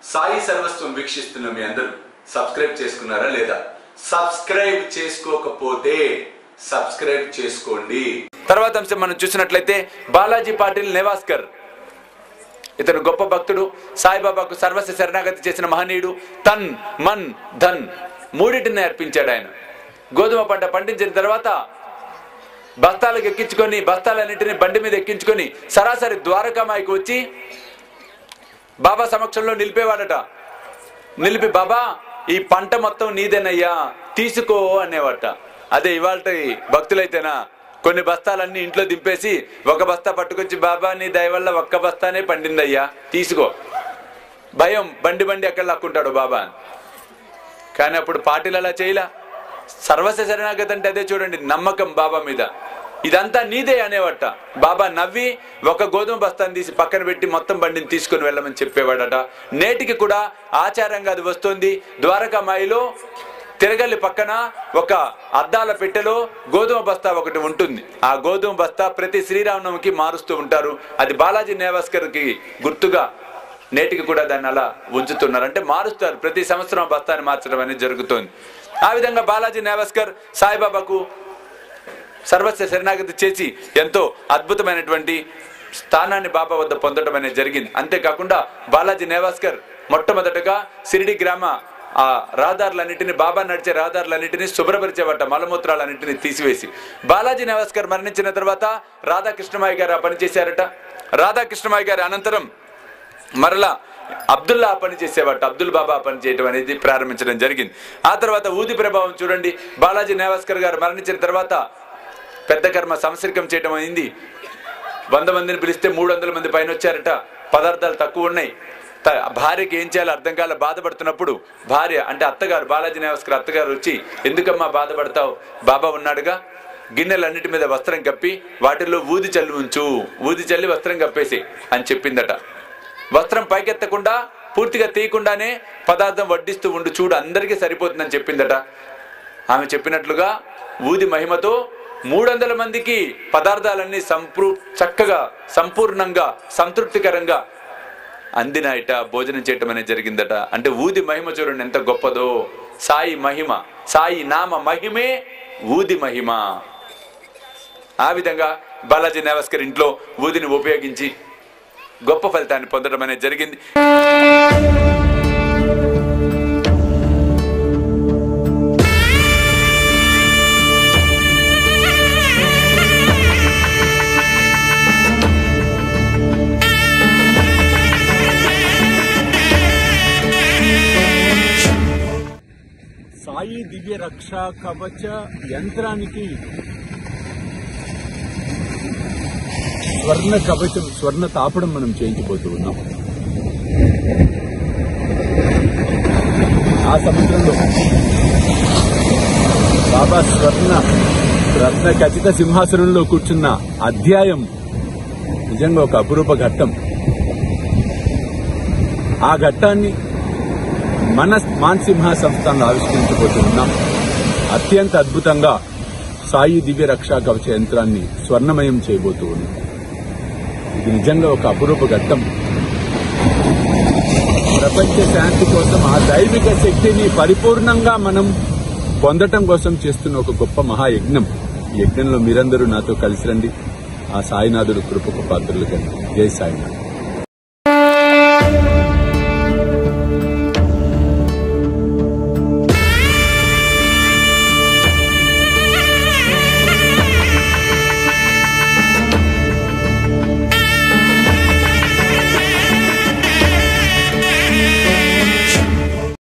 సాయి సర్వస్వం వీక్షిస్తున్న మీ అందరూ సబ్స్క్రైబ్ చేసుకున్నారా లేదా సబ్స్క్రైబ్ చేసుకోకపోతే సబ్స్క్రైబ్ చేసుకోండి తర్వాత అంశం మనం చూసినట్లయితే బాలాజీ పాటిల్ నెవాస్కర్ ఇతను గొప్ప భక్తుడు సాయిబాబాకు సర్వస్వ శరణాగతి చేసిన మహనీయుడు తన్ మన్ ధన్ మూడింటిని అర్పించాడు ఆయన గోధుమ పంట పండించిన తర్వాత బస్తాలకు ఎక్కించుకొని బస్తాలన్నింటినీ బండి మీద ఎక్కించుకొని సరాసరి ద్వారకామాయికి వచ్చి బాబా సమక్షంలో నిలిపేవాడట నిలిపి బాబా ఈ పంట మొత్తం నీదేనయ్యా తీసుకో అనేవాట అదే ఇవాళ భక్తులైతేనా కొన్ని బస్తాలన్నీ ఇంట్లో దింపేసి ఒక బస్తా పట్టుకొచ్చి బాబా నీ దయ వల్ల ఒక్క బస్తానే పండిందయ్యా తీసుకో భయం బండి బండి ఎక్కడ లక్కుంటాడు బాబా అని. కానీ అప్పుడు పార్టీలు అలా చేయలా సర్వస్వ శరణాగతి అంటే అదే చూడండి నమ్మకం బాబా మీద ఇదంతా నీదే అనేవట బాబా నవ్వి ఒక గోధుమ బస్తాన్ని తీసి పక్కన పెట్టి మొత్తం బండిని తీసుకొని వెళ్ళమని చెప్పేవాడట నేటికి కూడా ఆచారంగా అది వస్తుంది ద్వారకామాయిలో తిరగల్లి పక్కన ఒక అద్దాల పెట్టెలో గోధుమ బస్తా ఒకటి ఉంటుంది ఆ గోధుమ బస్తా ప్రతి శ్రీరామనవమికి మారుస్తూ ఉంటారు అది బాలాజీ నేవాస్కర్కి గుర్తుగా నేటికి కూడా దాన్ని అలా ఉంచుతున్నారు అంటే మారుస్తారు ప్రతి సంవత్సరం ఆ బస్తాన్ని మార్చడం అనేది జరుగుతుంది ఆ విధంగా బాలాజీ నేవాస్కర్ సాయిబాబాకు సర్వస్వ శరణాగతి చేసి ఎంతో అద్భుతమైనటువంటి స్థానాన్ని బాబా వద్ద పొందడం అనేది జరిగింది అంతేకాకుండా బాలాజీ నేవాస్కర్ మొట్టమొదటగా సిరిడి గ్రామ ఆ రహదారులన్నింటినీ బాబా నడిచే రహదారులన్నింటినీ శుభ్రపరిచేవట మలమూత్రాలన్నింటినీ తీసివేసి బాలాజీ నేవాస్కర్ మరణించిన తర్వాత రాధాకృష్ణమాయి గారు ఆ పని చేశారట రాధాకృష్ణమాయి గారి అనంతరం మరలా అబ్దుల్లా ఆ పని చేసేవాట అబ్దుల్ బాబా ఆ పని చేయడం అనేది ప్రారంభించడం జరిగింది ఆ తర్వాత ఊది ప్రభావం చూడండి బాలాజీ నేవాస్కర్ గారు మరణించిన తర్వాత పెద్ద కర్మ సంసర్గం చేయడం అయింది వంద మందిని పిలిస్తే మూడు వందల మంది పైన వచ్చారట పదార్థాలు తక్కువ ఉన్నాయి త- భార్యకి ఏం చేయాలో అర్థం కాల బాధపడుతున్నప్పుడు భార్య అంటే అత్తగారు బాలాజీ నేవాస్కర్ అత్తగారు వచ్చి ఎందుకమ్మా బాధపడతావు బాబా ఉన్నాడుగా గిన్నెలన్నిటి మీద వస్త్రం కప్పి వాటిల్లో ఊది చల్లి ఉంచు ఊది చల్లి వస్త్రం కప్పేసి అని చెప్పిందట వస్త్రం పైకెత్తకుండా పూర్తిగా తీయకుండానే పదార్థం వడ్డిస్తూ ఉండు చూడు అందరికీ సరిపోతుందని చెప్పిందట ఆమె చెప్పినట్లుగా ఊది మహిమతో మూడు వందల మందికి పదార్థాలన్నీ సంపూ చక్కగా సంపూర్ణంగా సంతృప్తికరంగా అందినాయట భోజనం చేయటం అనేది జరిగిందట అంటే ఊది మహిమ చూడండి ఎంత గొప్పదో సాయి మహిమ సాయి నామ మహిమే ఊది మహిమ ఆ విధంగా బాలాజీ నేవస్కర్ ఇంట్లో ఊదిని ఉపయోగించి గొప్ప ఫలితాన్ని పొందడం అనేది జరిగింది సాయి దివ్య రక్ష కవచ యంత్రానికి స్వర్ణ కవచం స్వర్ణ తాపడం మనం చేయించబోతూ ఉన్నాం ఆ సముద్రంలో బాబా స్వర్ణ రత్న ఖచ్చిత సింహాసనంలో కూర్చున్న అధ్యాయం నిజంగా ఒక అపురూప ఘట్టం ఆ ఘట్టాన్ని మన మాన్సింహ సంస్థను ఆవిష్కరించబోతున్నాం అత్యంత అద్భుతంగా సాయి దివ్య రక్షా కవచ యంత్రాన్ని స్వర్ణమయం చేయబోతూ ఉన్నాం ఇది నిజంగా ఒక అపురూప ఘట్టం ప్రపంచ శాంతి కోసం ఆ దైవిక శక్తిని పరిపూర్ణంగా మనం పొందటం కోసం చేస్తున్న ఒక గొప్ప మహాయజ్ఞం ఈ యజ్ఞంలో మీరందరూ నాతో కలిసి రండి ఆ సాయినాథుడు కృపకు పాత్రలు కండి జై సాయినాథ్